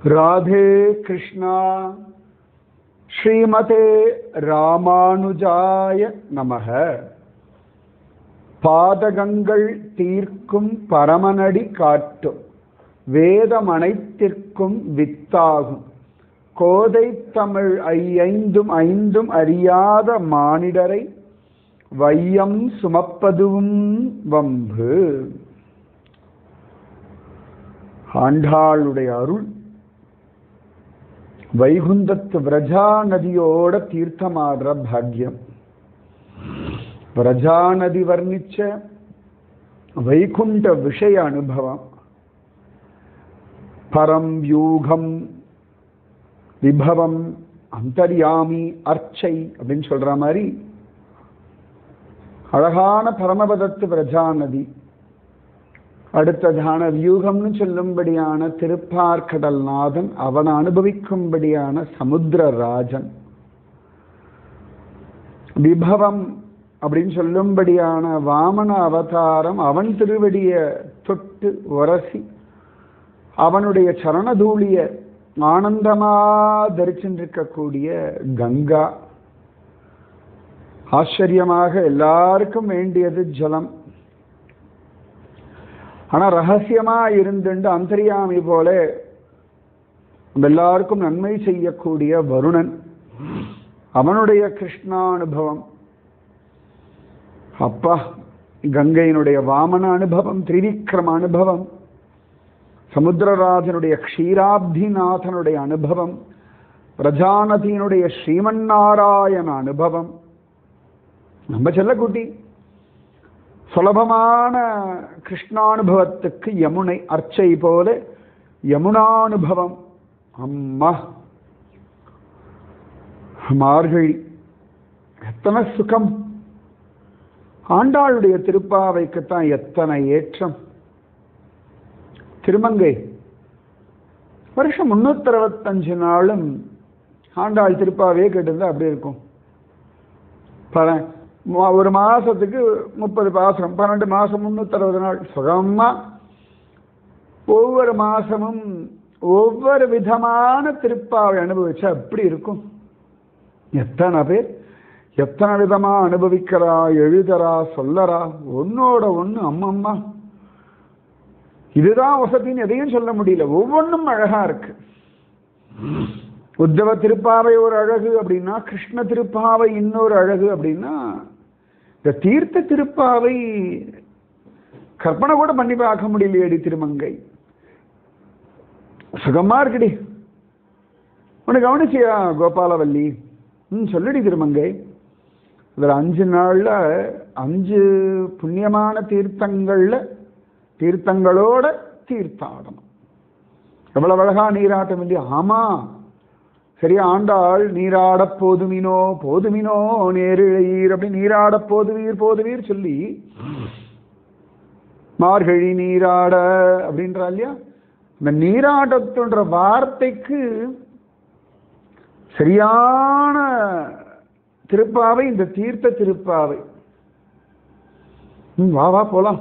ராதே கிருஷ்ணா ஸ்ரீமதே ராமானுஜாய நமக பாதகங்கள் தீர்க்கும் பரமனடி காட்டும் வேதம் அனைத்திற்கும் வித்தாகும் கோதை தமிழ் ஐந்தும் ஐந்தும் அறியாத மானிடரை வையம் சுமப்பதுவும் வம்பு ஆண்டாளுடைய அருள் வைகுந்தத்து விரஜா நதியோட தீர்த்தமாடுற பாக்யம் விரஜா நதி வர்ணிச்ச வைகுண்ட விஷய அனுபவம் பரம் யூகம் விபவம் அந்தர்யாமி அர்ச்சை அப்படின்னு சொல்ற மாதிரி அழகான பரமபதத்து பிரஜா நதி அடுத்ததான வியூகம்னு சொல்லும்படியான திருப்பார்கடல் நாதன் அவனை அனுபவிக்கும்படியான சமுத்திரராஜன் விபவம் அப்படின்னு சொல்லும்படியான வாமன அவதாரம் அவன் திருவடிய தொட்டு உரசி அவனுடைய சரணதூளிய ஆனந்தமா தரிச்சுருக்கக்கூடிய கங்கா ஆச்சரியமாக எல்லாருக்கும் வேண்டியது ஜலம் ஆனா ரகசியமா இருந்துண்டு அந்தரியாமி போல நம்ம எல்லாருக்கும் நன்மை செய்யக்கூடிய வருணன் அவனுடைய கிருஷ்ணானுபவம் அப்பா கங்கையினுடைய வாமன அனுபவம் திரிவிக்ரம அனுபவம் சமுத்திரராஜனுடைய க்ஷீராப்திநாதனுடைய அனுபவம் பிரஜாநதியினுடைய ஸ்ரீமன்னாராயண அனுபவம் நம்ம செல்லக்குட்டி சுலபமான கிருஷ்ணானுபவத்துக்கு யமுனை அர்ச்சை போல யமுனானுபவம் அம்மா மார்கழி எத்தனை சுகம் ஆண்டாளுடைய திருப்பாவைக்குத்தான் எத்தனை ஏற்றம் திருமங்கை வருஷம் முன்னூத்தி அறுபத்தஞ்சு நாளும் ஆண்டாள் திருப்பாவே கேட்டிருந்தா அப்படி இருக்கும் ஒரு மாசத்துக்கு முப்பது பாசனம் பன்னெண்டு மாசம் முன்னூத்தி அறுபது நாள் சுகமா ஒவ்வொரு மாசமும் ஒவ்வொரு விதமான திருப்பாவை அனுபவிச்சா அப்படி இருக்கும் எத்தனை பேர் எத்தனை விதமா அனுபவிக்கிறா எழுதறா சொல்லறா ஒன்னோட ஒண்ணு அம்மம்மா இதுதான் வசதின்னு எதையும் சொல்ல முடியல ஒவ்வொன்றும் அழகா இருக்கு உத்தவ திருப்பாவை ஒரு அழகு அப்படின்னா கிருஷ்ண திருப்பாவை இன்னொரு அழகு அப்படின்னா இந்த தீர்த்த திருப்பாவை கற்பனை கூட பண்ணி பார்க்க முடியலையடி திருமங்கை சுகமா இருக்குடி உனக்கு கவனிச்சியா கோபாலவல்லி ம் சொல்லுடி திருமங்கை இதில் அஞ்சு நாளில் அஞ்சு புண்ணியமான தீர்த்தங்களில் தீர்த்தங்களோட தீர்த்தாடணும் எவ்வளவு அழகா நீராட்டம் இல்லையா ஆமா சரியா ஆண்டாள் நீராட போதுமினோ போதுமினோ நேரிழையீர் அப்படி நீராட போதுவீர் போதுவீர் சொல்லி மார்கழி நீராட அப்படின்றா இல்லையா இந்த நீராட்டத்துன்ற வார்த்தைக்கு சரியான திருப்பாவை இந்த தீர்த்த திருப்பாவை வா வா போலாம்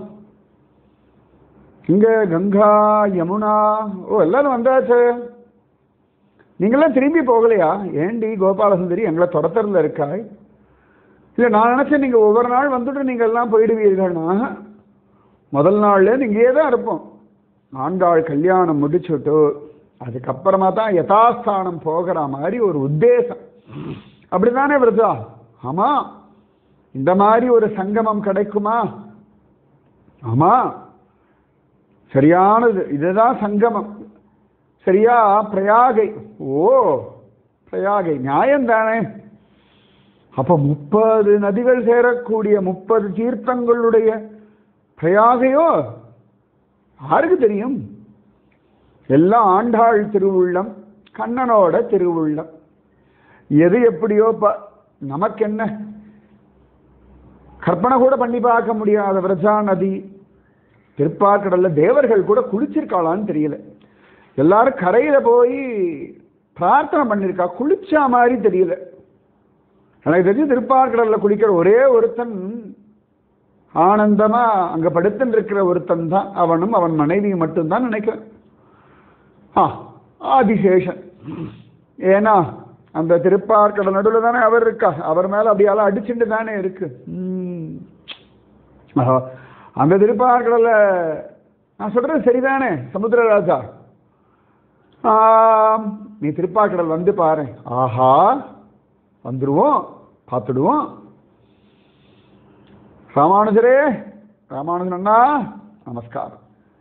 இங்க கங்கா யமுனா ஓ எல்லாரும் வந்தாச்சு நீங்களாம் திரும்பி போகலையா ஏண்டி கோபாலசுந்தரி எங்களை தொடத்தரில் இருக்காய் இல்லை நான் நினச்சேன் நீங்கள் ஒவ்வொரு நாள் வந்துட்டு நீங்கள் எல்லாம் போயிடுவீர்கள்னா முதல் நாள்ல இங்கேயே தான் இருப்போம் ஆண்டாள் கல்யாணம் முடிச்சுட்டு அதுக்கப்புறமா தான் யதாஸ்தானம் போகிற மாதிரி ஒரு உத்தேசம் அப்படிதானே விரதா ஆமா இந்த மாதிரி ஒரு சங்கமம் கிடைக்குமா ஆமா சரியானது இதுதான் சங்கமம் சரியா பிரயாகை ஓ பிரயாகை நியாயம் தானே அப்ப முப்பது நதிகள் சேரக்கூடிய முப்பது தீர்த்தங்களுடைய பிரயாகையோ யாருக்கு தெரியும் எல்லாம் ஆண்டாள் திருவுள்ளம் கண்ணனோட திருவுள்ளம் எது எப்படியோ நமக்கு என்ன கற்பனை கூட பண்ணி பார்க்க முடியாத விரஜா நதி திருப்பாக்கடல்ல தேவர்கள் கூட குளிச்சிருக்காளான்னு தெரியல எல்லாரும் கரையில போய் பிரார்த்தனை பண்ணிருக்கா குளிச்சா மாதிரி தெரியல எனக்கு தெரிஞ்சு திருப்பார்கடல்ல குளிக்கிற ஒரே ஒருத்தன் ஆனந்தமா அங்க படுத்துன்னு இருக்கிற ஒருத்தன் தான் அவனும் அவன் மனைவியும் மட்டும்தான் நினைக்கிறேன் ஆ ஆதிசேஷன் ஏன்னா அந்த திருப்பார்க்கடல் நடுவில் தானே அவர் இருக்கா அவர் மேல அப்படியால அடிச்சுட்டு தானே இருக்கு ம். ஆஹா. அந்த திருப்பார்க்கடல்ல நான் சொல்றது சரிதானே சமுத்திரராஜா ஆம், நீ திருப்பாக்கடல் வந்து பாரு ஆஹா வந்துடுவோம் பார்த்துடுவோம் ராமானுஜரே ராமானுஜன் அண்ணா நமஸ்காரம்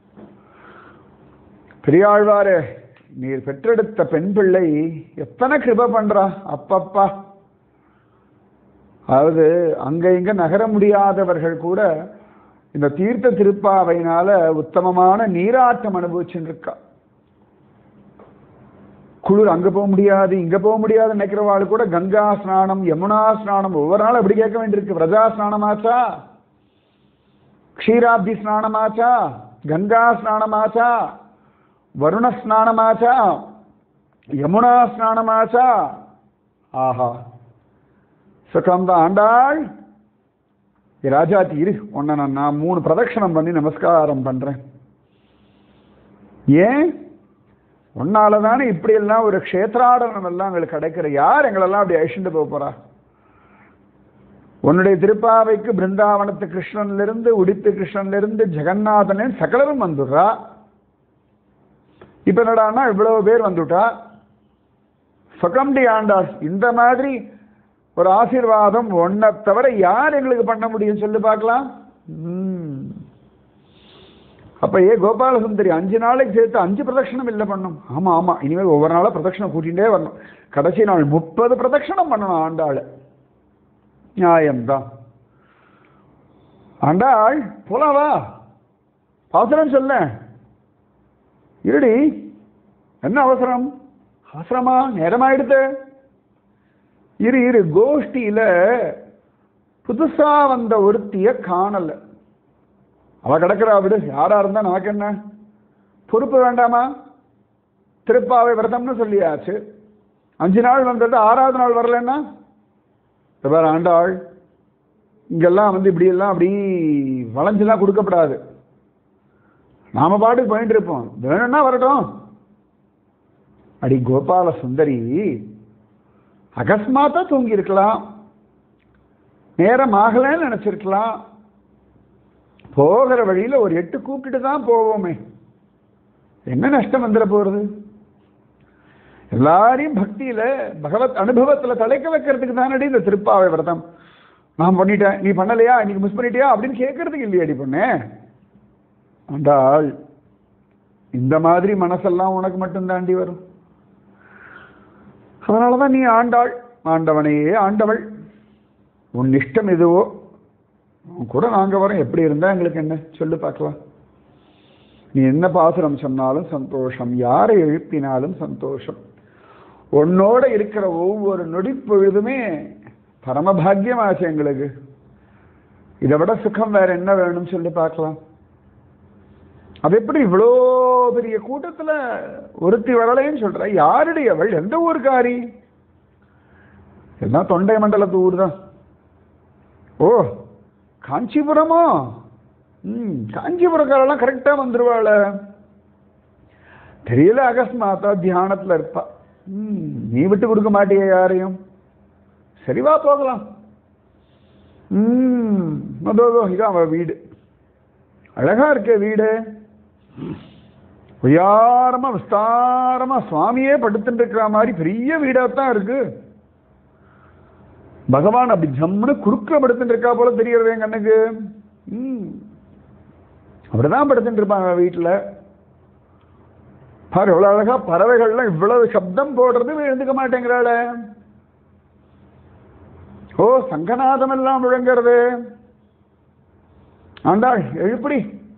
பெரியாழ்வாரே நீர் பெற்றெடுத்த பெண் பிள்ளை எத்தனை கிருப பண்றா அப்பப்பா அதாவது அங்க இங்க நகர முடியாதவர்கள் கூட இந்த தீர்த்த திருப்பாவையினால உத்தமமான நீராட்டம் அனுபவிச்சுட்டு இருக்கா குளிர் அங்க போக முடியாது இங்க போக முடியாது நினைக்கிறவாள் கூட கங்கா ஸ்நானம் யமுனா ஸ்நானம் ஒவ்வொரு நாளும் அப்படி கேட்க வேண்டியிருக்கு பிரஜா ஸ்நானமாச்சா க்ஷீராப்தி ஸ்நானமாச்சா கங்கா ஸ்நானமாச்சா வருண ஸ்நானமாச்சா யமுனா ஸ்நானமாச்சா ஆஹா சுகம் தான் ஆண்டாள் ஏ ராஜாத்தி இரு உன்னை நான் நான் மூணு பிரதட்சணம் பண்ணி நமஸ்காரம் பண்றேன் ஏன் உன்னால தானே இப்படி எல்லாம் ஒரு க்ஷேத்ராடனம் எல்லாம் எங்களுக்கு கிடைக்கிற யார் எங்களெல்லாம் அப்படி அழிச்சுட்டு போக போறா உன்னுடைய திருப்பாவைக்கு பிருந்தாவனத்து கிருஷ்ணன்ல இருந்து உடித்து கிருஷ்ணன்ல இருந்து ஜெகநாதன் சகலரும் வந்துடுறா இப்ப என்னடான்னா இவ்வளவு பேர் வந்துட்டா சொகம்டி ஆண்டாள் இந்த மாதிரி ஒரு ஆசீர்வாதம் ஒன்றை தவிர யார் எங்களுக்கு பண்ண முடியும் சொல்லு பார்க்கலாம் ம். அப்ப ஏ கோபால சுந்தரி அஞ்சு நாளைக்கு சேர்த்து அஞ்சு பிரதட்சணம் இல்லை பண்ணும் ஆமா ஆமா இனிமேல் ஒவ்வொரு நாளும் பிரதட்சணம் கூட்டிகிட்டே வரணும் கடைசி நாள் முப்பது பிரதட்சணம் பண்ணணும் ஆண்டாள் நியாயம்தான் ஆண்டாள் போலாம் வா அவசரம் சொல்ல இருடி என்ன அவசரம் அவசரமா நேரமாயிடுத்து இரு இரு கோஷ்டியில புதுசா வந்த ஒருத்திய காணல அவ கிடக்குறா விடு யாரா இருந்தா நமக்கு என்ன பொறுப்பு வேண்டாமா திருப்பாவை விரதம்னு சொல்லியாச்சு அஞ்சு நாள் வந்தது ஆறாவது நாள் வரலன்னா இந்த பாரு ஆண்டாள் இங்கெல்லாம் வந்து இப்படி எல்லாம் அப்படி வளைஞ்செல்லாம் கொடுக்கப்படாது நாம பாட்டுக்கு போயிட்டு இருப்போம் வேணும்னா வரட்டும் அடி கோபால சுந்தரி அகஸ்மாத்தா தூங்கி இருக்கலாம் நேரம் ஆகலைன்னு நினைச்சிருக்கலாம் போகிற வழியில ஒரு எட்டு கூப்பிட்டுட்டு தான் போவோமே என்ன நஷ்டம் வந்துட போறது எல்லாரையும் பக்தியில பகவத் அனுபவத்துல தலைக்க வைக்கிறதுக்கு தானடி இந்த திருப்பாவை விரதம் நான் பண்ணிட்டேன் நீ பண்ணலையா இன்னைக்கு மிஸ் பண்ணிட்டியா அப்படின்னு கேட்கறதுக்கு இல்லையாடி பொண்ணே ஆண்டாள் இந்த மாதிரி மனசெல்லாம் உனக்கு மட்டும் தாண்டி வரும் அதனாலதான் நீ ஆண்டாள் ஆண்டவனையே ஆண்டவள் உன் இஷ்டம் எதுவோ உன் கூட நாங்க வரோம் எப்படி இருந்தா எங்களுக்கு என்ன சொல்லு பார்க்கலாம் நீ என்ன பாசுரம் சொன்னாலும் சந்தோஷம் யாரை எழுப்பினாலும் சந்தோஷம் உன்னோட இருக்கிற ஒவ்வொரு நொடிப்பொழுதுமே பரமபாகியமாச்சு எங்களுக்கு இதை விட சுகம் வேற என்ன வேணும்னு சொல்லி பார்க்கலாம் அது எப்படி இவ்வளோ பெரிய கூட்டத்துல ஒருத்தி வரலைன்னு சொல்ற யாருடையவள் எந்த ஊர்காரி எல்லாம் தொண்டை மண்டலத்து ஊர் தான் ஓ காஞ்சிபுரமோ ம் காஞ்சிபுரக்காரெல்லாம் கரெக்டா வந்துருவாள தெரியல அகஸ்மாத்தா தியானத்துல இருப்பா ம் நீ விட்டு கொடுக்க மாட்டிய யாரையும் சரிவா போகலாம் ம் அதோ அதோ, இதான் அவ வீடு அழகா இருக்கே வீடு உயாரமா விஸ்தாரமா சுவாமியே படுத்துட்டு இருக்கிற மாதிரி பெரிய வீடா தான் இருக்கு பகவான் அப்படி ஜம்முன்னு குறுக்க படுத்துட்டு இருக்கா போல தெரியறது என் கண்ணுக்கு ம் அப்படிதான் படுத்துட்டு இருப்பாங்க வீட்டுல பாரு எவ்வளவு அழகா பறவைகள்லாம் இவ்வளவு சப்தம் போடுறது எழுந்துக்க மாட்டேங்கிறாள ஓ சங்கநாதம் எல்லாம் முழங்கிறது ஆண்டாள் எழுப்படி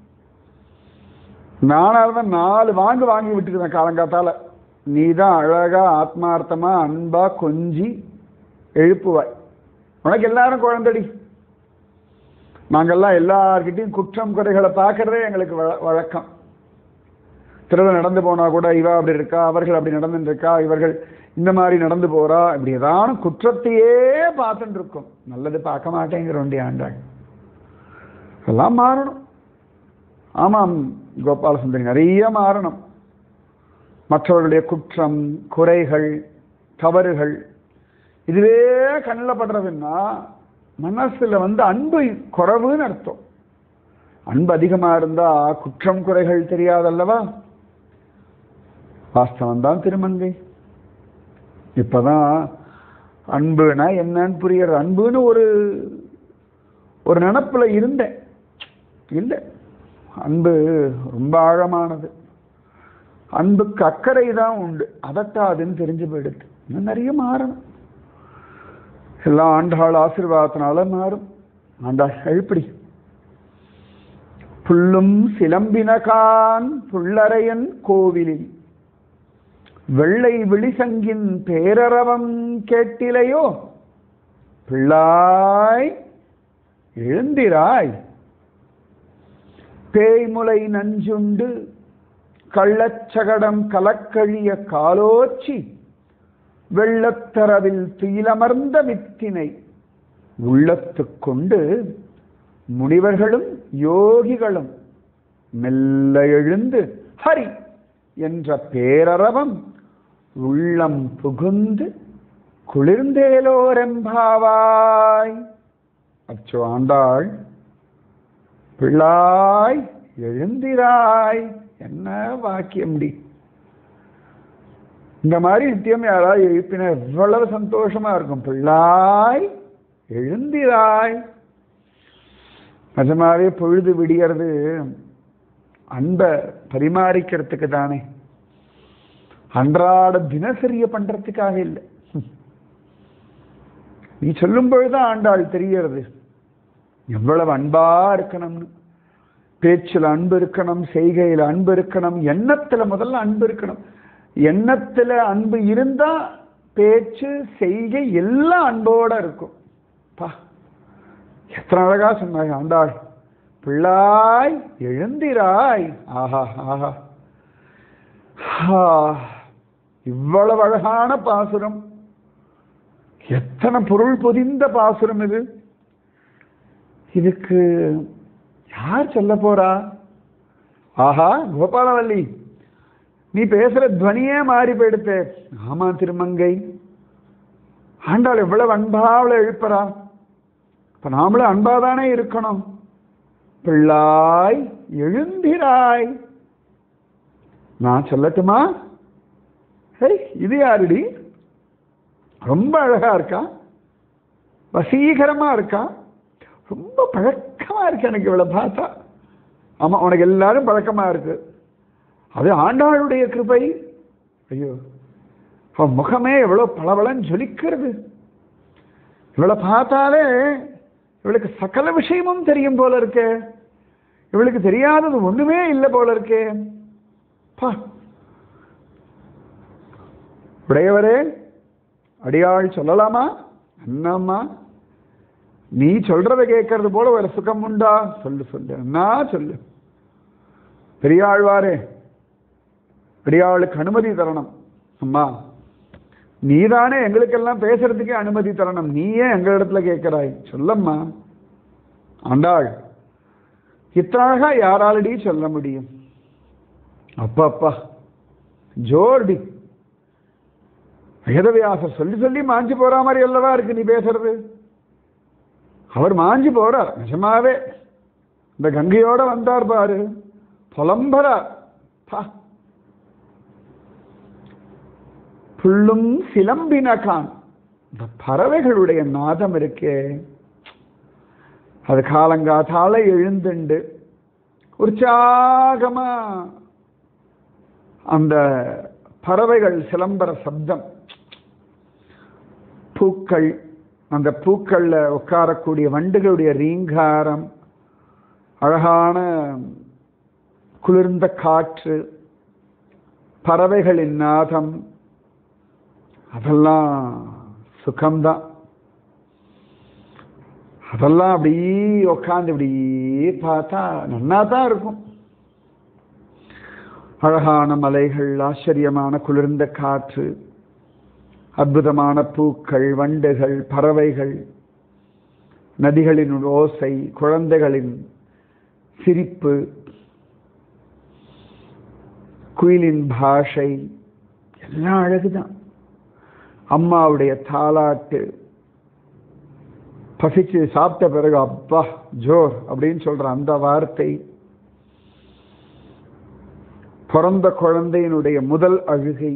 நானா இருந்தா நாலு வாங்கு வாங்கி விட்டுருந்தேன் காலங்காத்தால நீ தான் அழகா ஆத்மார்த்தமா அன்பா கொஞ்சி எழுப்புவாய் உனக்கு எல்லாரும் குழந்தடி நாங்கெல்லாம் எல்லார்கிட்டையும் குற்றம் குறைகளை பார்க்கறதே எங்களுக்கு வழ- வழக்கம் திருவிழா நடந்து போனா கூட இவா அப்படி இருக்கா அவர்கள் அப்படி நடந்துட்டு இருக்கா இவர்கள் இந்த மாதிரி நடந்து போறா இப்படி ஏதானும் குற்றத்தையே பார்த்துட்டு இருக்கோம் நல்லது பார்க்க மாட்டேங்கிறோண்டி ஆண்டாள் எல்லாம் மாறணும் ஆமாம் கோபால சுந்தரி நிறைய மாறணும் மற்றவர்களுடைய குற்றம் குறைகள் தவறுகள் இதுவே கண்ணில் படுறதுன்னா மனசுல வந்து அன்பு குறைவுன்னு அர்த்தம் அன்பு அதிகமா இருந்தா குற்றம் குறைகள் தெரியாதல்லவா வாஸ்தவம் தான் திருமங்கை இப்பதான் அன்புனா என்னன்னு புரியறது அன்புன்னு ஒரு ஒரு நினப்புல இருந்தேன் இல்லை அன்பு ரொம்ப ஆழமானது அன்புக்கு அக்கறை தான் உண்டு அதட்டாதுன்னு தெரிஞ்சு போயிடுது இன்னும் நிறைய மாறணும் எல்லாம் ஆண்டாள் ஆசீர்வாதத்தினால மாறும் ஆண்டாள் எழுப்படி புல்லும் சிலம்பினகான் புள்ளரையன் கோவிலில் வெள்ளை விழிசங்கின் பேரரவம் கேட்டிலையோ பிள்ளாய் எழுந்திராய் பேய்முலை நஞ்சுண்டு கள்ளச்சகடம் கலக்கழிய காலோச்சி வெள்ளத்தரவில் துயிலமர்ந்த வித்தினை உள்ளத்துக் கொண்டு முனிவர்களும் யோகிகளும் மெல்ல எழுந்து ஹரி என்ற பேரரவம் உள்ளம் புகுந்து குளிர்ந்தேலோரெம்பாவாய் அச்சோ ஆண்டாள் பிள்ளாய் எழுந்திராய் என்ன வாக்கியம்டி இந்த மாதிரி நித்தியம் யாராவது எழுப்பின எவ்வளவு சந்தோஷமா இருக்கும் பிள்ளாய் எழுந்திராய் நிஜமாவே பொழுது விடியறது அன்பை பரிமாறிக்கிறதுக்கு தானே அன்றாட தினசரிய பண்றதுக்காக இல்லை நீ சொல்லும் பொழுதுதான் ஆண்டாள் தெரியறது எவ்வளவு அன்பா இருக்கணும்னு பேச்சில் அன்பு இருக்கணும் செய்கையில் அன்பு இருக்கணும் எண்ணத்துல முதல்ல அன்பு இருக்கணும் எண்ணத்துல அன்பு இருந்தா பேச்சு செய்கை எல்லாம் அன்போட இருக்கும் பா எத்தனை அழகா சொன்னாங்க ஆண்டாள் பிள்ளாய் எழுந்திராய் ஆஹா ஆஹா ஆ, இவ்வளவு அழகான பாசுரம் எத்தனை பொருள் பொதிந்த பாசுரம் இது இதுக்கு யார் சொல்ல போறா ஆஹா கோபாலவல்லி நீ பேசுற துவனியே மாறி போயிடுத்தே ஆமா திருமங்கை ஆண்டாள் எவ்வளவு அன்பா அவளை எழுப்புறா இப்ப நாமளும் அன்பாதானே இருக்கணும் பிள்ளாய் எழுந்திராய் நான் சொல்லட்டுமா சரி இது யாருடி ரொம்ப அழகா இருக்கா வசீகரமா இருக்கா ரொம்ப பழக்கமா இருக்கு எனக்கு இவளை பார்த்தா ஆமா உனக்கு எல்லாரும் பழக்கமா இருக்கு அது ஆண்டாளுடைய கிருபை ஐயோ அவன் முகமே எவ்வளவு பளபளன்னு ஜொலிக்கிறது இவளை பார்த்தாலே இவளுக்கு சகல விஷயமும் தெரியும் போல இருக்கே இவளுக்கு தெரியாதது ஒண்ணுமே இல்லை போல இருக்கே பா உடையவரே அடியாள் சொல்லலாமா என்னம்மா நீ சொல்றத கேட்கறது போல ஒரு சுகம் உண்டா சொல்லு சொல்லு என்ன சொல்லு பெரியாழ்வாரே பெரியாளுக்கு அனுமதி தரணும் அம்மா நீதானே எங்களுக்கெல்லாம் பேசுறதுக்கே அனுமதி தரணும் நீயே எங்களிடத்துல கேட்கிறாய் சொல்லம்மா ஆண்டாள் இத்தனை அழகா யாராலடி சொல்ல முடியும் அப்பா அப்பா ஜோர்டி வேதவியாசர் சொல்லி சொல்லி மாஞ்சு போற மாதிரி அல்லவா இருக்கு நீ பேசுறது அவர் மாஞ்சு போறார் நிஜமாவே இந்த கங்கையோட வந்தார் பாரு புலம்பரார் பா புல்லும் சிலம்பினகான் இந்த பறவைகளுடைய நாதம் இருக்கே அது காலங்காத்தால எழுந்துண்டு உற்சாகமா அந்த பறவைகள் சிலம்பர சப்தம் பூக்கள் அந்த பூக்கள்ல உட்காரக்கூடிய வண்டுகளுடைய ரீங்காரம் அழகான குளிர்ந்த காற்று பறவைகளின் நாதம் அதெல்லாம் சுகம்தான் அதெல்லாம் அப்படியே உட்காந்து இப்படியே பார்த்தா நன்னா தான் இருக்கும் அழகான மலைகள் ஆச்சரியமான குளிர்ந்த காற்று அற்புதமான பூக்கள் வண்டுகள் பறவைகள் நதிகளின் ஓசை குழந்தைகளின் சிரிப்பு குயிலின் பாஷை எல்லாம் அழகுதான் அம்மாவுடைய தாலாட்டு பசிச்சு சாப்பிட்ட பிறகு அப்பா ஜோர் அப்படின்னு சொல்ற அந்த வார்த்தை பிறந்த குழந்தையினுடைய முதல் அழுகை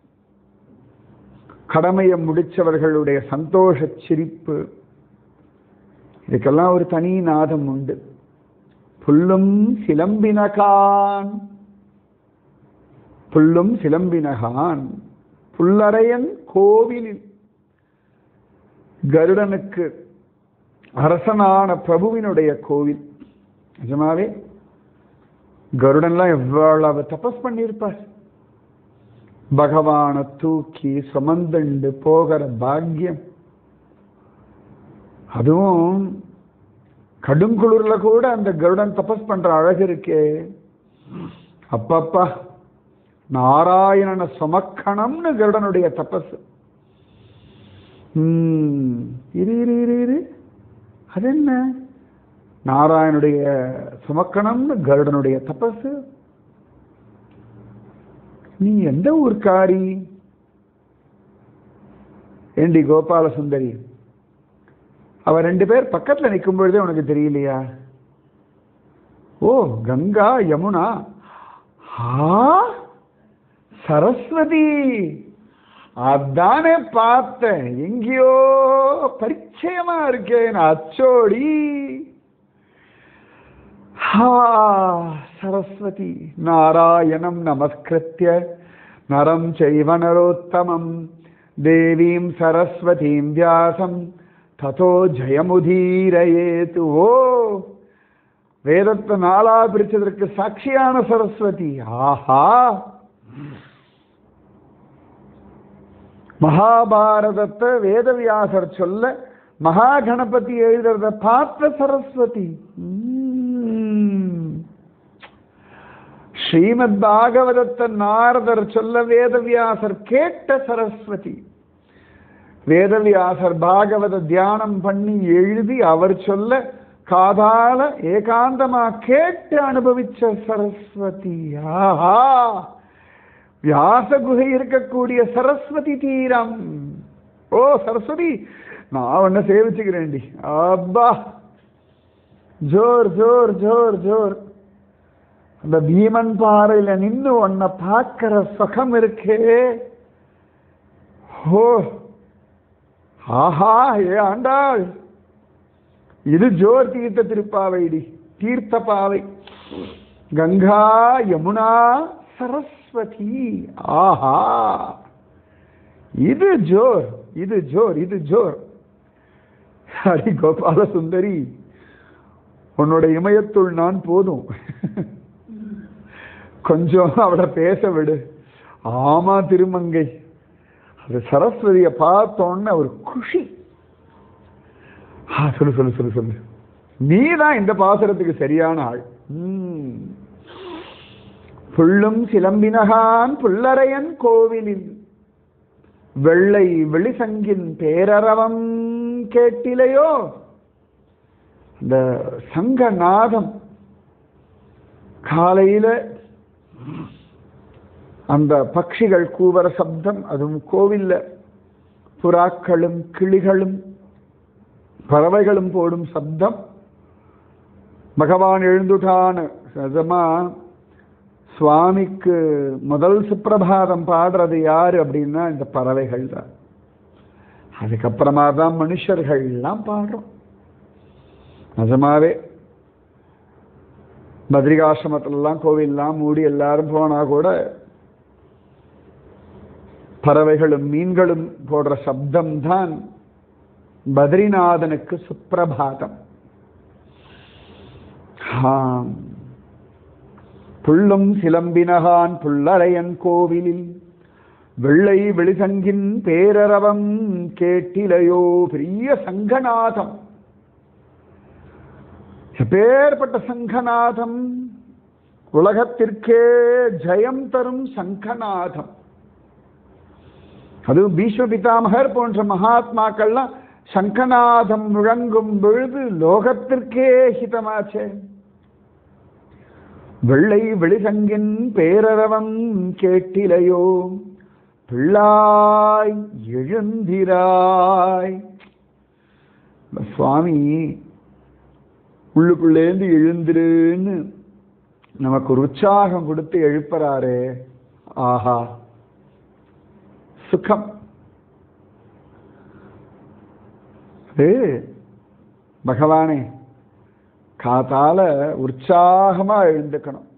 கடமையை முடிச்சவர்களுடைய சந்தோஷ சிரிப்பு இதுக்கெல்லாம் ஒரு தனி நாதம் உண்டு புல்லும் சிலம்பினகான் புல்லும் சிலம்பினகான் புல்லரையன் கோவிலில் கருடனுக்கு அரசனான பிரபுவினுடைய கோவில் நிஜமாவே கருடன்லாம் எவ்வளவு தபஸ் பண்ணியிருப்பார் பகவானை தூக்கி சுமந்துண்டு போகிற பாக்கியம் அதுவும் கடுங்குளிர்ல கூட அந்த கருடன் தபஸ் பண்ற அழகு இருக்கே அப்பப்பா நாராயணனை சுமக்கணம்னு கருடனுடைய தபஸ் ம், இரு இரு இரு இரு அது என்ன நாராயணுடைய சுமக்கணம்னு கருடனுடைய தபஸ் நீ எந்த ஊர்க்காரி ஏண்டி கோபால சுந்தரி அவ ரெண்டு பேர் பக்கத்துல நிற்கும் பொழுதே உனக்கு தெரியலையா ஓ கங்கா யமுனா ஆ சரஸ்வதி அதானே பார்த்தேன் எங்கேயோ பரிச்சயமா இருக்கேன் அச்சோடி ஹா சரஸ்வதி நாராயணம் நமஸ்கிருத்திய நரம் செய்வ நரோத்தமம் தேவீம் சரஸ்வதீம் வியாசம் ததோ ஜெயமுதீரயேத்து ஓ வேதத்தை நாளா பிரிச்சதற்கு சாட்சியான சரஸ்வதி ஆஹா மகாபாரதத்தை வேதவியாசர் சொல்ல மகா கணபதி எழுதுறத பார்த்த சரஸ்வதி உம். ஸ்ரீமத் பாகவதத்தை நாரதர் சொல்ல வேதவியாசர் கேட்ட சரஸ்வதி வேதவியாசர் பாகவத தியானம் பண்ணி எழுதி அவர் சொல்ல காதால ஏகாந்தமா கேட்டு அனுபவிச்ச சரஸ்வதி ஆஹா வியாச குகை இருக்கக்கூடிய சரஸ்வதி தீரம் ஓ சரஸ்வதி நான் உன்னை சேவிச்சுக்கிறேன்டி அப்பா ஜோர் ஜோர் ஜோர் ஜோர் அந்த பீமன் பாறையில நின்னு உன்னை பார்க்கிற சுகம் இருக்கே ஓ ஆஹா ஏ ஆண்டாள் இது ஜோர் தீர்த்த திருப்பாவைடி தீர்த்த பாவை கங்கா யமுனா சரஸ்வதி ஆஹா இது ஜோர் இது ஜோர் இது ஜோர் அடி கோபால சுந்தரி உன்னோட இமயத்துள் நான் போதும் கொஞ்சம் அவளை பேச விடு ஆமா திருமங்கை அது சரஸ்வதியை பார்த்தோன்னு ஒரு குஷி ஆ, சொல்லு சொல்லு சொல்லு சொல்லு நீ தான் இந்த பாசுரத்துக்கு சரியான ஆள் ம். புள்ளும் சிலம்பினகான் புல்லரையன் கோவிலில் வெள்ளை வெளிசங்கின் பேரரவம் கேட்டிலையோ இந்த சங்கநாதம் காலையில அந்த பட்சிகள் கூவர சப்தம் அதுவும் கோவில்ல புறாக்களும் கிளிகளும் பறவைகளும் போடும் சப்தம் பகவான் எழுந்துட்டான்னு நிஜமா சுவாமிக்கு முதல் சுப்பிரபாதம் பாடுறது யாரு அப்படின்னா இந்த பறவைகள் தான் அதுக்கப்புறமா தான் மனுஷர்கள்லாம் பாடுறோம் நிஜமாவே பத்ரிகாசிரமத்திலலாம் கோவில்லாம் மூடி எல்லாரும் போனா கூட பறவைகளும் மீன்களும் போடுற சப்தம் தான் பத்ரிநாதனுக்கு சுப்பிரபாதம் ஆம். புள்ளும் சிலம்பினகான் புல்லரையன் கோவிலில் வெள்ளை வெளிசங்கின் பேரரவம் கேட்டிலையோ பெரிய சங்கநாதம் எப்பேற்பட்ட சங்கநாதம் உலகத்திற்கே ஜெயம் தரும் சங்கநாதம் அதுவும் பீஷ்ம பிதாமகர் போன்ற மகாத்மாக்கள்லாம் சங்கநாதம் முழங்கும் பொழுது லோகத்திற்கே ஹிதமாச்சே வெள்ளை வெளிசங்கின் பேரரவம் கேட்டிலையோ பிள்ளாய் எழுந்திராய் இந்த சுவாமி உள்ளுக்குள்ளேந்து எழுந்திருன்னு நமக்கு ஒரு உற்சாகம் கொடுத்து எழுப்புறாரே ஆஹா சுகம் அது பகவானே காத்தால உற்சாகமா எழுந்துக்கணும்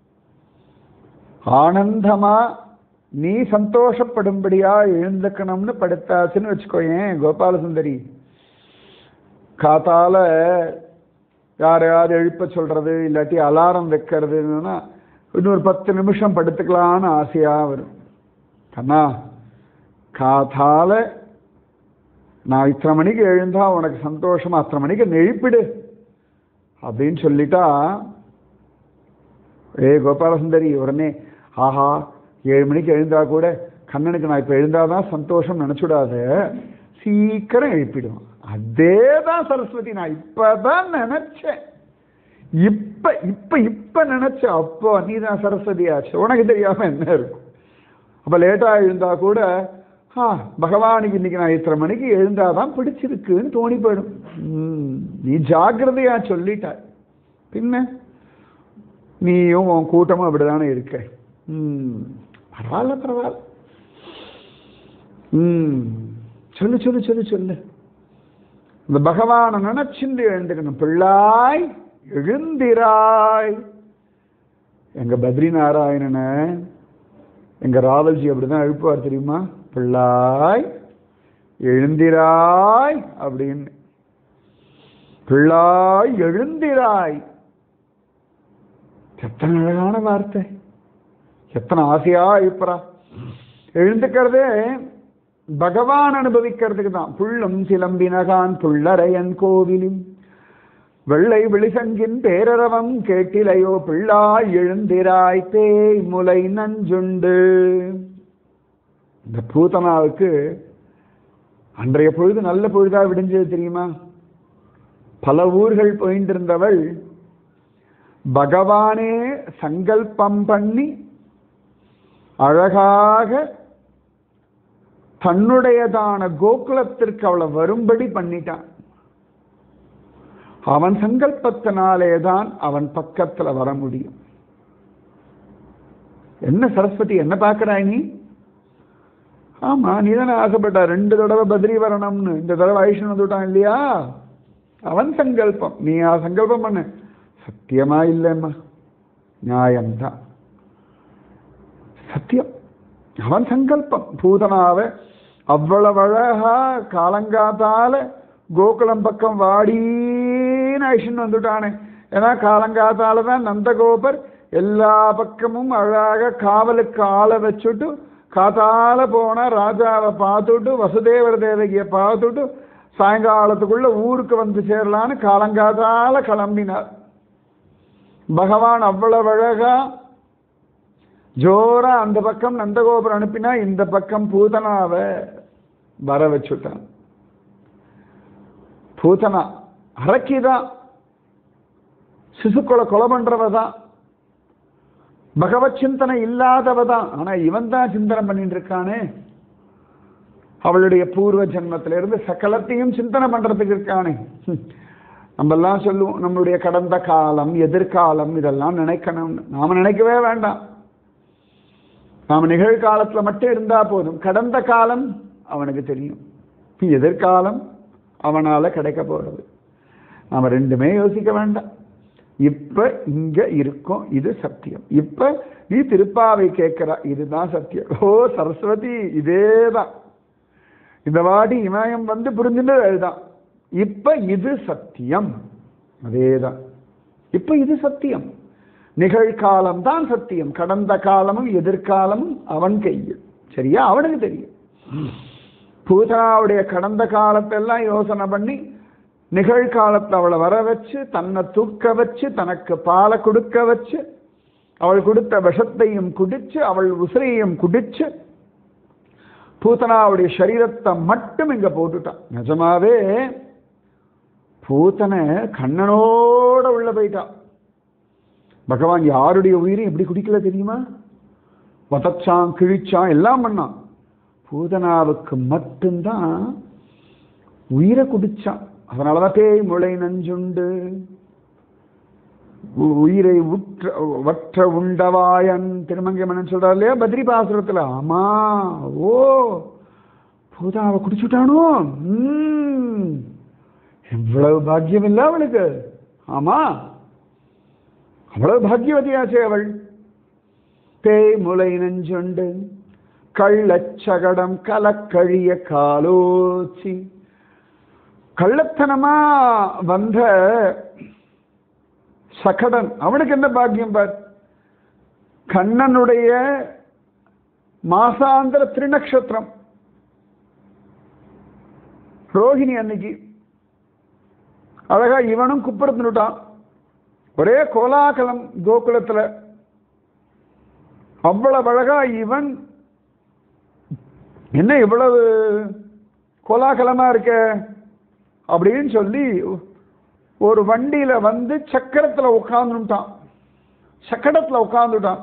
ஆனந்தமா நீ சந்தோஷப்படும்படியா எழுந்துக்கணும்னு படுத்தாச்சுன்னு வச்சுக்கோயேன் கோபாலசுந்தரி காத்தால யாரையாவது எழுப்ப சொல்றது இல்லாட்டி அலாரம் வைக்கிறதுன்னா இன்னொரு பத்து நிமிஷம் படுத்துக்கலான்னு ஆசையா வரும் கண்ணா காத்தால நான் இத்தனை மணிக்கு எழுந்தா உனக்கு சந்தோஷமா அத்தனை மணிக்கு நெழிப்பிடு அப்படின்னு சொல்லிட்டா ஏ கோபாலசுந்தரி உடனே ஆஹா ஏழு மணிக்கு எழுந்தா கூட கண்ணனுக்கு நான் இப்போ எழுந்தாதான் சந்தோஷம் நினச்சுடாத சீக்கிரம் எழுப்பிடுவான் அதே தான் சரஸ்வதி நான் இப்பதான் நினைச்சேன் இப்ப இப்ப இப்ப நினைச்ச அப்போ நீ தான் சரஸ்வதி ஆச்சு உனக்கு தெரியாம என்ன இருக்கும் அப்ப லேட்டா எழுந்தா கூட ஆ பகவானுக்கு இன்னைக்கு நான் இத்தனை மணிக்கு எழுந்தாதான் பிடிச்சிருக்குன்னு தோணி போயிடும் ம், நீ ஜாக்கிரதையா சொல்லிட்டாய் பின்ன நீயும் உன் கூட்டமும் அப்படிதானே இருக்க ம் பரவாயில்ல பரவாயில்ல ம் சொல்லு சொல்லு சொல்லு சொல்லு இந்த பகவானை நினைச்சிருந்து எழுந்துக்கணும் பிள்ளாய் எழுந்திராய் எங்க பத்ரி நாராயணனை எங்க ராவல்ஜி அப்படிதான் எழுப்புவார் தெரியுமா பிள்ளாய் எழுந்திராய் அப்படின்னு பிள்ளாய் எழுந்திராய் எத்தனை அழகான வார்த்தை எத்தனை ஆசையா எழுப்புறா எழுந்துக்கிறதே பகவான் அனுபவிக்கிறதுக்கு தான் புள்ளும் சிலம்பினகான் புள்ளரையன் கோவிலும் வெள்ளை விழிசங்கின் பேரரவம் கேட்டிலையோ பிள்ளாய் எழுந்திராய் பேய் முலை நஞ்சுண்டு இந்த பூதனாவுக்கு அன்றைய பொழுது நல்ல பொழுதா விடிஞ்சது தெரியுமா பல ஊர்கள் போயின்றிருந்தவள் பகவானே சங்கல்பம் பண்ணி அழகாக தன்னுடையதான கோகுலத்திற்கு அவளை வரும்படி பண்ணிட்டான் அவன் சங்கல்பத்தினாலே தான் அவன் பக்கத்துல வர முடியும் என்ன சரஸ்வதி என்ன பார்க்கறாய் நீ ஆமா நீ தானே ஆசைப்பட்ட ரெண்டு தடவை பத்ரி வரணும்னு இந்த தடவை ஐஷன் வந்துட்டான் இல்லையா அவன் சங்கல்பம் நீ ஆ சங்கல்பம் பண்ணு சத்தியமா இல்லைம்மா நியாயம்தான் சத்தியம் அவன் சங்கல்பம் பூதனாவை அவ்வளவு அழகா காலங்காத்தால கோகுலம் பக்கம் வாடின்னு ஐஷன் வந்துட்டானே ஏன்னா காலங்காத்தால தான் நந்தகோபர் எல்லா பக்கமும் அழகாக காவலுக்கு ஆளை வச்சுட்டு காத்தால போன ராஜாவை பார்த்துட்டு வசுதேவர தேவகியை பார்த்துட்டு சாயங்காலத்துக்குள்ள ஊருக்கு வந்து சேரலான்னு காலங்காத்தால கிளம்பினார் பகவான் அவ்வளவு அழகா ஜோரா அந்த பக்கம் நந்தகோபுரம் அனுப்பினா இந்த பக்கம் பூதனாவை வர வச்சுட்டான் பூதனா அரக்கிதான் சிசுக்களை கொலை பண்றவ தான் பகவத் சிந்தனை இல்லாதவ தான் ஆனா இவன் தான் சிந்தனை பண்ணிட்டு இருக்கானே அவளுடைய பூர்வ ஜென்மத்தில இருந்து சகலத்தையும் சிந்தனை பண்றதுக்கு இருக்கானே ஹம். நம்ம எல்லாம் சொல்லுவோம் நம்மளுடைய கடந்த காலம் எதிர்காலம் இதெல்லாம் நினைக்கணும் நாம நினைக்கவே வேண்டாம் நாம நிகழ்காலத்துல மட்டும் இருந்தா போதும் கடந்த காலம் அவனுக்கு தெரியும் எதிர்காலம் அவனால கிடைக்க போறது நாம ரெண்டுமே யோசிக்க வேண்டாம் இப்ப இங்க இருக்கோம் இது சத்தியம் இப்ப நீ திருப்பாவை கேட்கிறா இதுதான் சத்தியம் ஓ சரஸ்வதி இதேதான் இந்த வாட்டி இமயம் வந்து புரிஞ்சுட்டு அதுதான் இப்ப இது சத்தியம் அதேதான் இப்ப இது சத்தியம் நிகழ்காலம் தான் சத்தியம் கடந்த காலமும் எதிர்காலமும் அவன் கையில் சரியா அவனுக்கு தெரியும் பூதனாவுடைய கடந்த காலத்தெல்லாம் யோசனை பண்ணி நிகழ்காலத்தை அவளை வர வச்சு தன்னை தூக்க வச்சு தனக்கு பாலை கொடுக்க வச்சு அவள் கொடுத்த விஷத்தையும் குடிச்சு அவள் உசிரையும் குடிச்சு பூதனாவுடைய சரீரத்தை மட்டும் இங்க போட்டுட்டான் நிஜமாவே பூத்தனை கண்ணனோட உள்ள போயிட்டான் பகவான் யாருடைய உயிரையும் எப்படி குடிக்கல தெரியுமா வதச்சான் கிழிச்சான் எல்லாம் பண்ணான் பூதனாவுக்கு மட்டும்தான் உயிரை குடிச்சான் அதனாலதான் பேய் முளை நஞ்சுண்டு உ- உயிரை உற்ற வற்ற உண்டவாயன் திருமங்கை மன்னன் சொல்றார் இல்லையா பத்ரி பாசுரத்துல ஆமா ஓ பூதாவை குடிச்சுட்டானோ ம். எவ்வளவு பாக்கியம் இல்ல அவளுக்கு ஆமா அவ்வளவு பாக்கியவதியாச்சே அவள் பேய் முளை நெஞ்சுண்டு கள்ளச்சகடம் கலக்கழிய காலோச்சி கள்ளத்தனமா வந்த சகடன் அவனுக்கு என்ன பாக்கியம் பார் கண்ணனுடைய மாசாந்திர திருநக்ஷத்திரம் ரோஹிணி அன்னைக்கு அழகா இவனும் குப்புறத்துனுட்டான் ஒரே கோலாகலம் கோகுலத்துல அவ்வளவு அழகா இவன் என்ன இவ்வளவு கோலாகலமா இருக்க அப்படின்னு சொல்லி ஒரு வண்டியில வந்து சக்கரத்துல உட்கார்ந்துட்டான் சக்கரத்துல உட்கார்ந்துட்டான்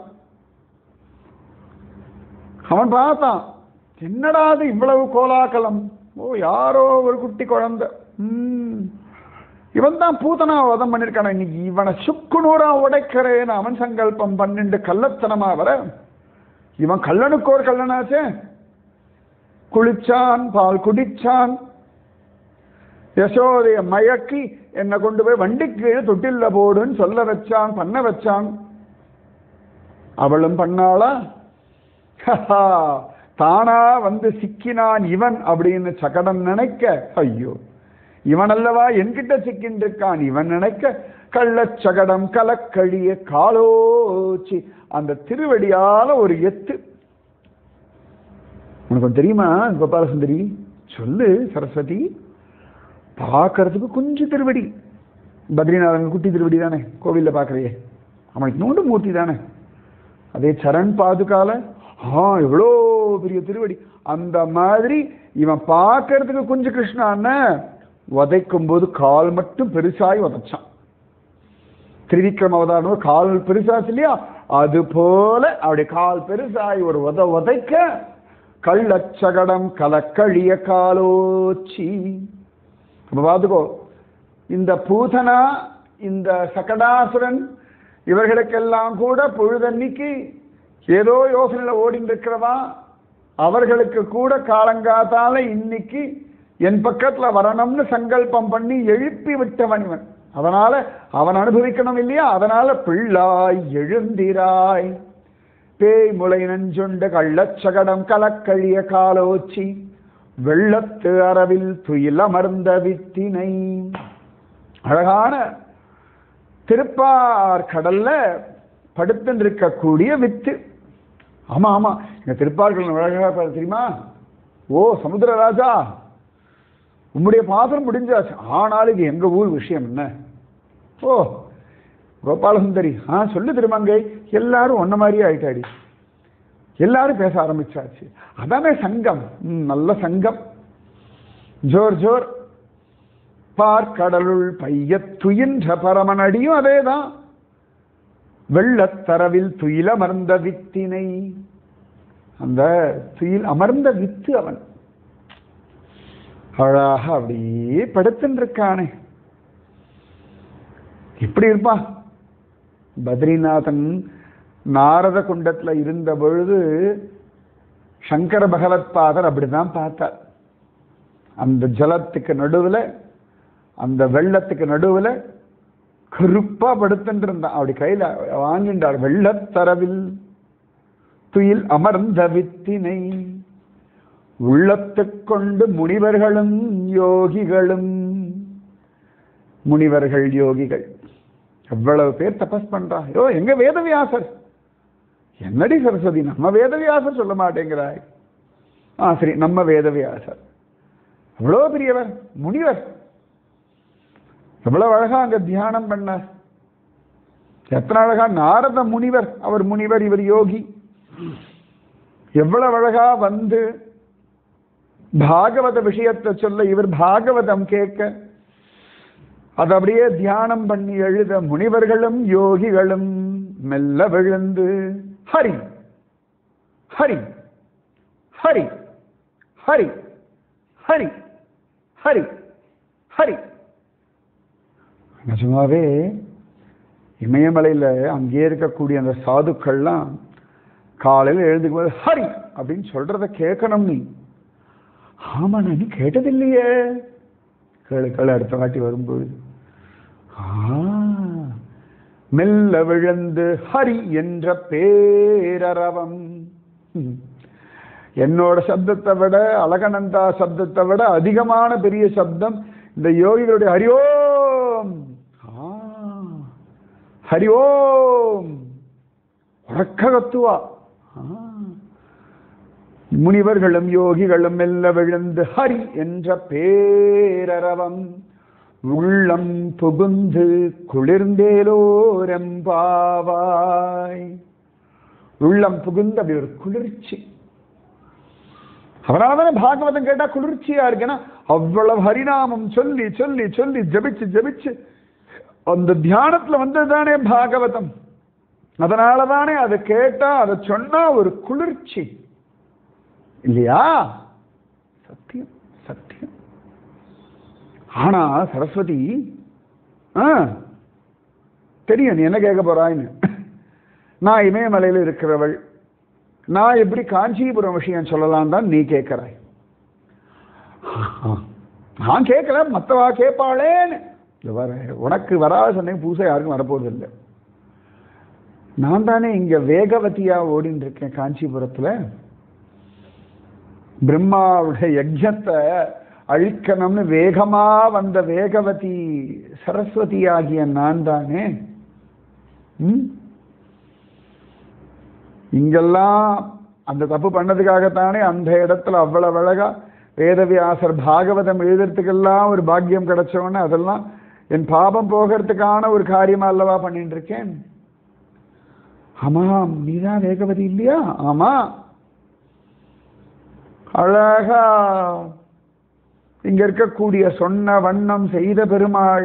அவன் பார்த்தான் என்னடா அது இவ்வளவு கோலாகலம் ஓ யாரோ ஒரு குட்டி குழந்தை ம். இவன் தான் பூதனா வதம் பண்ணிருக்கான இன்னைக்கு இவனை சுக்குநூறா உடைக்கிறேன்னு அவன் சங்கல்பம் பண்ணிண்டு கள்ளத்தனமா வர இவன் கள்ளனுக்கு ஒரு கள்ளனாச்சே குளிச்சான் பால் குடிச்சான் யசோதைய மயக்கி என்னை கொண்டு போய் வண்டிக்கு கீழே தொட்டில்ல போடுன்னு சொல்ல வச்சான் பண்ண வச்சான் அவளும் பண்ணாளா ஹஹா, தானா வந்து சிக்கினான் இவன் அப்படின்னு சகடம் நினைக்க ஐயோ இவன் அல்லவா என்கிட்ட சிக்கின்னு இருக்கான் இவன் நினைக்க கள்ளச்சகடம் கலக்கழிய காலோச்சி அந்த திருவடியால ஒரு எத்து உனக்கு ஒண்ணு தெரியுமா கோபாலசுந்தரி சொல்லு சரஸ்வதி பார்க்கறதுக்கு கொஞ்சம் திருவடி பத்ரிநாதன் குட்டி திருவடி தானே கோவில்ல பார்க்கறியே அவனுக்கு நோண்டு மூர்த்தி தானே அதே சரண் பாதுகால ஆ எவ்வளோ பெரிய திருவடி அந்த மாதிரி இவன் பார்க்கறதுக்கு கொஞ்சம் கிருஷ்ணான உதைக்கும் போது கால் மட்டும் பெருசாய் உதைச்சான் திரிவிக்ரம அவதாரம் கால் பெருசாச்சு இல்லையா அது போல அவருடைய கால் பெருசாய் ஒரு உத உதைக்க கள்ளச்சகடம் கலக்கழிய காலோச்சி அப்ப பார்த்துக்கோ இந்த பூதனா இந்த சகடாசுரன் இவர்களுக்கெல்லாம் கூட பொழுதன்னைக்கு ஏதோ யோசனையில ஓடிட்டு இருக்கிறவா அவர்களுக்கு கூட காலங்காத்தால இன்னைக்கு என் பக்கத்துல வரணும்னு சங்கல்பம் பண்ணி எழுப்பி விட்டவன் இவன் அதனால அவன் அனுபவிக்கணும் இல்லையா அதனால பிள்ளாய் எழுந்திராய் பேய் முளை நஞ்சுண்ட கள்ளச்சகடம் கலக்கழிய காலோச்சி வெள்ளத்து அரவில் துயில் அமர்ந்த வித்தினை அழகான திருப்பார் கடல்ல படுத்துட்டு இருக்கக்கூடிய வித்து ஆமா ஆமா எங்க திருப்பார்கள் அழகா பாரு தெரியுமா ஓ சமுத்திரராஜா உம்முடைய பாத்திரம் முடிஞ்சாச்சு ஆனாலும் இது எங்க ஊர் விஷயம் என்ன ஓ கோபாலசுந்தரி ஆ சொல்லு திருமங்கை எல்லாரும் ஒன்ன மாதிரியே ஆயிட்டாடி எல்லாரும் பேச ஆரம்பிச்சாச்சு அதானே சங்கம் ம், நல்ல சங்கம் ஜோர் ஜோர் பார்க்கடலுள் பைய துயின்ற பரமனடியும் அதேதான் வெள்ளத்தரவில் துயில் அமர்ந்த வித்தினை அந்த துயில் அமர்ந்த வித்து அவன் அழகாக அப்படியே படுத்துன்னு இருக்கானே எப்படி இருப்பான் பத்ரிநாதன் நாரத குண்டத்துல இருந்த பொழுது சங்கர பகவத்பாதர் அப்படிதான் பார்த்தார் அந்த ஜலத்துக்கு நடுவுல அந்த வெள்ளத்துக்கு நடுவுல கருப்பா படுத்துட்டு இருந்தான் அப்படி கையில வாங்கிட்டார் வெள்ளத்தரவில் துயில் அமர்ந்த வித்தினை உள்ளத்துக் கொண்டு முனிவர்களும் யோகிகளும் முனிவர்கள் யோகிகள் எவ்வளவு பேர் தபஸ் பண்றா ஐயோ எங்க வேதவியாசர் என்னடி சரஸ்வதி நம்ம வேதவியாசர் சொல்ல மாட்டேங்கிறாய் ஆ சரி நம்ம வேதவியாசர் எவ்வளோ பெரியவர் முனிவர் எவ்வளவு அழகா அங்க தியானம் பண்ணார் எத்தனை அழகா நாரத முனிவர் அவர் முனிவர் இவர் யோகி எவ்வளவு அழகா வந்து பாகவத விஷயத்தை சொல்ல இவர் பாகவதம் கேட்க அது அப்படியே தியானம் பண்ணி எழுத முனிவர்களும் யோகிகளும் மெல்ல விழுந்து ஹரி ஹரி ஹரி ஹரி ஹரி ஹரி ஹரி நிஜமாவே இமயமலையில் அங்கே இருக்கக்கூடிய அந்த சாதுக்கள்லாம் காலையில் எழுந்துக்கும் போது ஹரி அப்படின்னு சொல்றத கேட்கணும் நீ ஆமா நான் கேட்டதில்லையே கேளு கேளு அடுத்த வாட்டி வரும்போது ஆ, மெல்ல விழுந்து ஹரி என்ற பேரரவம் ம். என்னோட சப்தத்தை விட அழகநந்தா சப்தத்தை விட அதிகமான பெரிய சப்தம் இந்த யோகிகளுடைய ஹரிஓம் ஆ, ஹரிஓம் உறக்க கத்துவா ஆ. முனிவர்களும் யோகிகளும் மெல்ல விழுந்து ஹரி என்ற பேரரவம் உள்ளம் புகுந்து குளிர்ந்தேலோரம்பாவாய் உள்ளம் புகுந்து அப்படி ஒரு குளிர்ச்சி அவனால பாகவதம் கேட்டா குளிர்ச்சியா இருக்குன்னா அவ்வளவு ஹரிநாமம் சொல்லி சொல்லி சொல்லி ஜபிச்சு ஜபிச்சு அந்த தியானத்துல வந்ததுதானே பாகவதம் அதனால தானே அதை கேட்டா அதை சொன்னா ஒரு குளிர்ச்சி இல்லையா சத்தியம் சத்தியம் ஆனா சரஸ்வதி ஆ தெரியும் நீ என்ன கேட்க போறாய்ன்னு நான் இமயமலையில் இருக்கிறவள் நான் எப்படி காஞ்சிபுரம் விஷயம் சொல்லலாம் தான் நீ கேட்கிறாய் நான் கேட்கல மற்றவா கேட்பாளேன்னு இல்ல வர உனக்கு வராத சந்தேகம் பூசை யாருக்கும் வரப்போறது இல்லை நான் தானே இங்க வேகவதியா ஓடின்னு இருக்கேன் காஞ்சிபுரத்துல பிரம்மாவுடைய யஜ்ஞத்தை அழிக்கணும்னு வேகமா வந்த வேகவதி சரஸ்வதி ஆகிய நான் தானே ம்? இங்கெல்லாம் அந்த தப்பு பண்ணதுக்காகத்தானே அந்த இடத்துல அவ்வளவு அழகா வேதவியாசர் பாகவதம் எழுதுறதுக்கெல்லாம் ஒரு பாக்கியம் கிடைச்சவொடனே அதெல்லாம் என் பாபம் போகிறதுக்கான ஒரு காரியமா அல்லவா பண்ணிட்டு இருக்கேன் ஆமாம் நீதான் வேகவதி இல்லையா ஆமா அழகா இங்க இருக்கக்கூடிய சொன்ன வண்ணம் செய்த பெருமாள்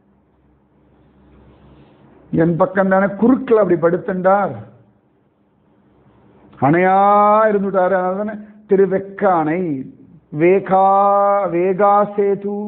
என் பக்கம் தானே குறுக்கில் அப்படி படுத்துண்டார் அணையா இருந்துட்டாரு அதனால தானே திருவெக்க அணை வேகா வேகா சேது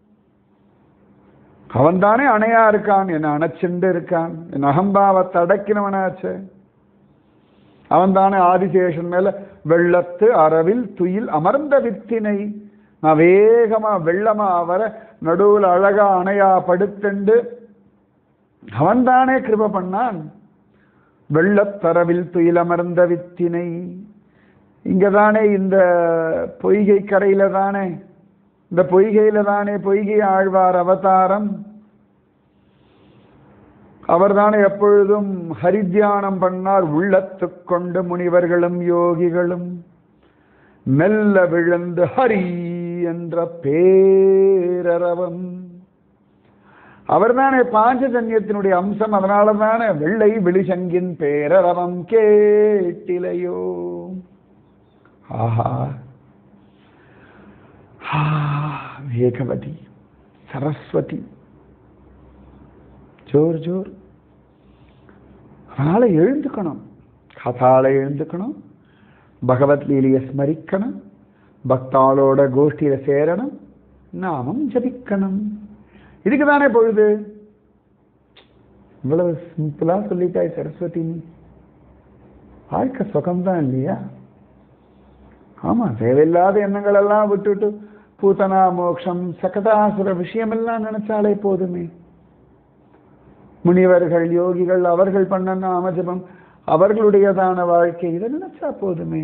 அவன் தானே அணையா இருக்கான் என்ன அணைச்சுண்டு இருக்கான் என் அகம்பாவத்தை அடக்கினவனாச்சே அவன் தானே ஆதிசேஷன் மேல வெள்ளத்து அரவில் துயில் அமர்ந்த வித்தினை நான் வேகமா வெள்ளமா வர நடுவில் அழகா அணையா படுத்துண்டு அவன் தானே கிருப பண்ணான் வெள்ளத்தரவில் துயில் அமர்ந்த வித்தினை இங்க தானே இந்த பொய்கை கரையில தானே இந்த பொய்கையில தானே பொய்கை ஆழ்வார் அவதாரம் அவர்தானே எப்பொழுதும் ஹரித்தியானம் பண்ணார் உள்ளத்துக் கொண்டு முனிவர்களும் யோகிகளும் மெல்ல விழுந்து ஹரி என்ற பேரரவம் அவர்தானே பாஞ்சஜன்யத்தினுடைய அம்சம் அதனால தானே வெள்ளை வெளிசங்கின் பேரரவம் கேட்டிலையோ ஆஹா ஆ, வேகவதி சரஸ்வதி ஜோர் ஜோர் அதனால எழுந்துக்கணும் கதால எழுந்துக்கணும் பகவத் லீலையை ஸ்மரிக்கணும் பக்தாளோட கோஷ்டியில சேரணும் நாமம் ஜபிக்கணும் இதுக்கு தானே பொழுது இவ்வளவு சிம்பிளா சொல்லிட்டாய் சரஸ்வதி நீ வாழ்க்கை சுகம்தான் இல்லையா ஆமா தேவையில்லாத எண்ணங்கள் எல்லாம் விட்டுட்டு பூதனா மோக்ஷம் சகதாசுர விஷயமெல்லாம் நினைச்சாலே போதுமே முனிவர்கள் யோகிகள் அவர்கள் பண்ண நாமஜபம் அவர்களுடையதான வாழ்க்கை இதை நினைச்சா போதுமே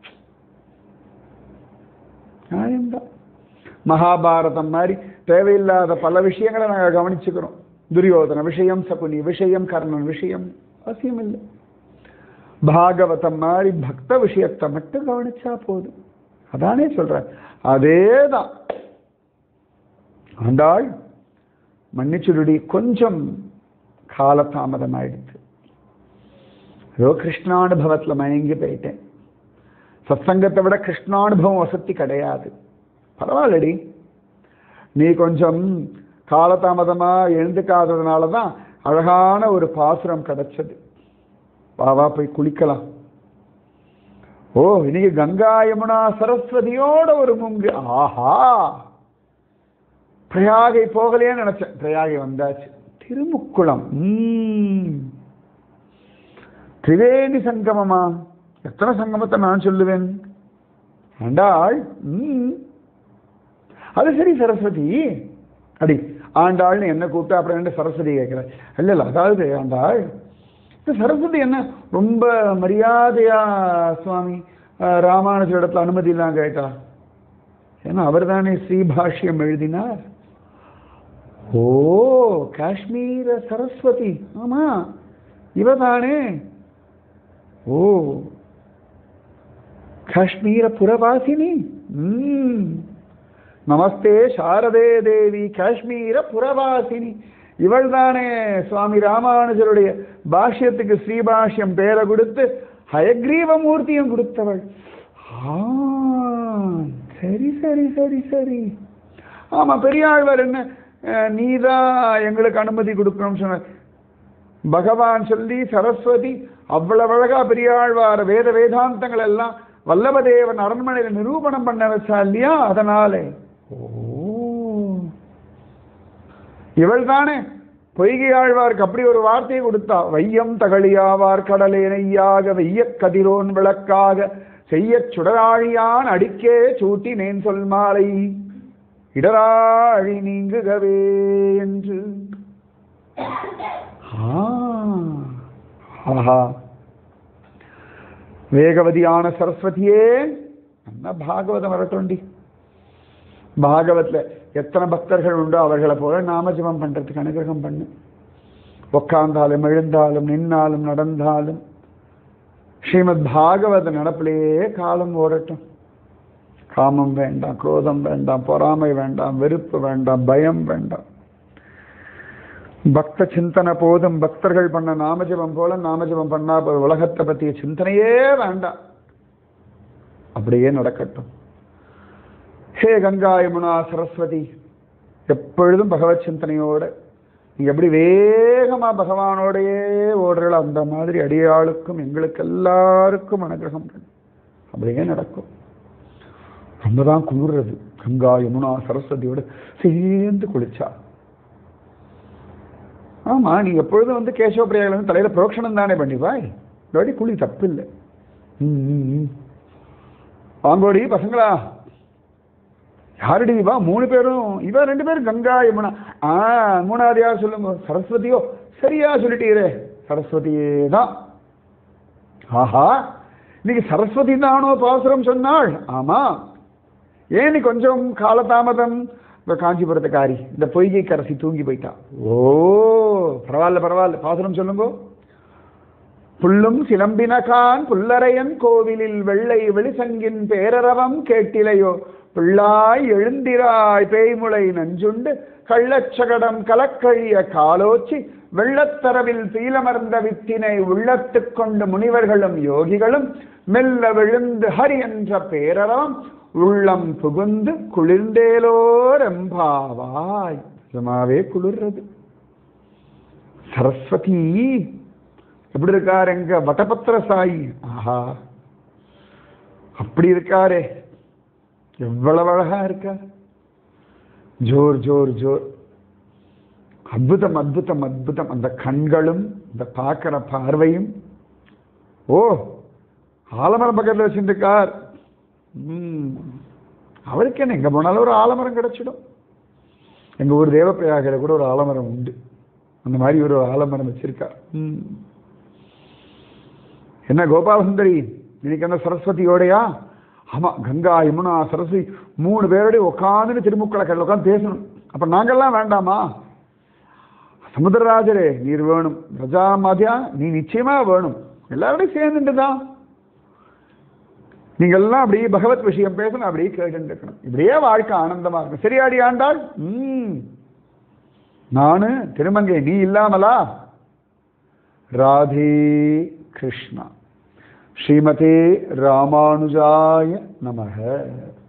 நியாயம்தான் மகாபாரதம் மாதிரி தேவையில்லாத பல விஷயங்களை நாங்கள் கவனிச்சுக்கிறோம் துரியோதன விஷயம் சகுனி விஷயம் கர்ணன் விஷயம் அவசியம் இல்லை பாகவதம் மாதிரி பக்த விஷயத்தை மட்டும் கவனிச்சா போதும் அதானே சொல்றேன் அதேதான் ஆண்டாள் மன்னிச்சுடுடி கொஞ்சம் காலதாமதம் ஆயிடுச்சு ஏதோ கிருஷ்ணானுபவத்துல மயங்கி போயிட்டேன் சத்சங்கத்தை விட கிருஷ்ணானுபவம் வசதி கிடையாது பரவாயில்லடி நீ கொஞ்சம் காலதாமதமா எழுந்துக்காததுனால தான் அழகான ஒரு பாசுரம் கிடைச்சது வா வா போய் குளிக்கலாம் ஓ இன்னைக்கு கங்கா யமுனா சரஸ்வதியோட ஒரு முங்கு ஆஹா பிரயாகை போகலையே நினைச்சேன் பிரயாகை வந்தாச்சு திருமுக்குளம் ம். திரிவேணி சங்கமமா எத்தனை சங்கமத்தை நான் சொல்லுவேன் ஆண்டாள் ம். அது சரி சரஸ்வதி அடி ஆண்டாள்னு என்ன கூப்பிட்டு அப்புறம் என்ன சரஸ்வதி கேட்கிறேன் இல்ல இல்ல அதாவது ஆண்டாள் இந்த சரஸ்வதி என்ன ரொம்ப மரியாதையா சுவாமி அஹ், ராமானுஜர் இடத்துல அனுமதி எல்லாம் கேட்டா ஏன்னா அவர் தானே ஸ்ரீபாஷ்யம் எழுதினார் ஓ காஷ்மீர சரஸ்வதி ஆமா இவ தானே ஓ காஷ்மீர புறவாசினி ம். நமஸ்தே சாரதே தேவி காஷ்மீர புறவாசினி இவள் தானே சுவாமி ராமானுஜருடைய பாஷ்யத்துக்கு ஸ்ரீபாஷ்யம் பேரை கொடுத்து ஹயக்ரீவ மூர்த்தியும் கொடுத்தவள் ஆ, சரி சரி சரி சரி ஆமா பெரியாழ்வார் என்ன அஹ், நீதான் எங்களுக்கு அனுமதி கொடுக்கணும்னு சொன்ன பகவான் சொல்லி சரஸ்வதி அவ்வளவு அழகா பெரியாழ்வார் வேத வேதாந்தங்கள் எல்லாம் வல்லபதேவன் அரண்மனையில நிரூபணம் பண்ண வச்சா இல்லையா அதனாலே ஓ இவள் தானே பொய்கை ஆழ்வார்க்கு அப்படி ஒரு வார்த்தையை கொடுத்தா வையம் தகழியாவார் கடலே நெய்யாக வெய்ய கதிரோன் விளக்காக செய்யச் சுடராழியான் அடிக்கே சூட்டி நேன் சொல் மாலை இடராழி நீங்குகவே என்று ஆ, ஆஹா வேகவதியான சரஸ்வதியே என்ன பாகவதம் வரட்டும்டி பாகவத்ல எத்தனை பக்தர்கள் உண்டோ அவர்களை போல நாமஜபம் பண்றதுக்கு அனுகிரகம் பண்ணு உட்கார்ந்தாலும் எழுந்தாலும் நின்னாலும் நடந்தாலும் ஸ்ரீமத் பாகவத நடப்பிலேயே காலம் ஓடட்டும் காமம் வேண்டாம் குரோதம் வேண்டாம் பொறாமை வேண்டாம் வெறுப்பு வேண்டாம் பயம் வேண்டாம் பக்த சிந்தனை போதும் பக்தர்கள் பண்ண நாமஜபம் போல நாமஜபம் பண்ணா போதும். உலகத்தை பத்திய சிந்தனையே வேண்டாம் அப்படியே நடக்கட்டும் ஹே கங்கா யமுனா சரஸ்வதி எப்பொழுதும் பகவத் சிந்தனையோட நீங்க எப்படி வேகமா பகவானோடையே ஓடுறீங்களோ அந்த மாதிரி அடியாளுக்கும் எங்களுக்கு எல்லாருக்கும் அனுகிரகம் பண்ணு அப்படியே நடக்கும் ரொம்ப தான் குளிர்றது கங்கா யமுனா சரஸ்வதியோட சேர்ந்து குளிச்சா ஆமா நீ எப்பொழுதும் வந்து கேசவ பிரியாவில் வந்து தலையில புரோக்ஷணம் தானே பண்ணிப்பாய் இந்த குழி தப்பு இல்லை ம், ம், ம். வாங்கோடி பசங்களா யாருடி இவா மூணு பேரும் இவ ரெண்டு பேரும் கங்கா யமுனா ஆ மூணாவது யார் சொல்லுங்க சரஸ்வதியோ சரியா சொல்லிட்டீரே சரஸ்வதியே தான் ஆஹா இன்னைக்கு சரஸ்வதி தானோ பாசுரம் சொன்னாள் ஆமா ஏன் நீ கொஞ்சம் காலதாமதம் இந்த காஞ்சிபுரத்துக்காரி இந்த பொய்கை கரசி தூங்கி போயிட்டா ஓ பரவாயில்ல பரவாயில்ல பாசுரம் சொல்லுங்க புல்லும் சிலம்பினகான் புல்லரையன் கோவிலில் வெள்ளை வெளிசங்கின் பேரரவம் கேட்டிலையோ பிள்ளாய் எழுந்திராய் பேய்முளை நஞ்சுண்டு கள்ளச்சகடம் கலக்கழிய காலோச்சி வெள்ளத்தரவில் பீலமர்ந்த வித்தினை உள்ளத்துக் கொண்டு முனிவர்களும் யோகிகளும் மெல்ல விழுந்து ஹரி என்ற பேரறம் உள்ளம் புகுந்து குளிர்ந்தேலோர் எம்பாவாய் நிஜமாவே குளிர்றது சரஸ்வதி எப்படி இருக்கார் எங்க வட்டபத்திர சாயி ஆஹா அப்படி இருக்காரே எவ்வளவு அழகா இருக்கார் ஜோர் ஜோர் ஜோர் அற்புதம் அற்புதம் அற்புதம் அந்த கண்களும் இந்த பார்க்கிற பார்வையும் ஓ ஆலமரம் பக்கத்தில் வச்சிருக்கார் ம், அவருக்கு என்ன எங்க போனாலும் ஒரு ஆலமரம் கிடைச்சிடும் எங்க ஊர் தேவப்பிரயாகையில கூட ஒரு ஆலமரம் உண்டு அந்த மாதிரி ஒரு ஆலமரம் வச்சிருக்கார் ம். என்ன கோபாலசுந்தரி இன்னைக்கு என்ன சரஸ்வதியோடையா ஆமா கங்கா யமுனா சரஸ்வதி மூணு பேரோடய உட்காந்துன்னு திருமுக்களை கடையில் உட்காந்து பேசணும் அப்ப நாங்கெல்லாம் வேண்டாமா சமுத்திரராஜரே நீர் வேணும் பிரஜா மாதியா நீ நிச்சயமா வேணும் எல்லாரோடையும் சேர்ந்துட்டு தான் நீங்க எல்லாம் அப்படியே பகவத் விஷயம் பேசணும் அப்படியே கேட்டு இருக்கணும் இப்படியே வாழ்க்கை ஆனந்தமா இருக்கும் சரியாடி ஆண்டாள் ம் நானு திருமங்கை நீ இல்லாமலா ராதே கிருஷ்ணா ஸ்ரீமதே ராமானுஜாய நமக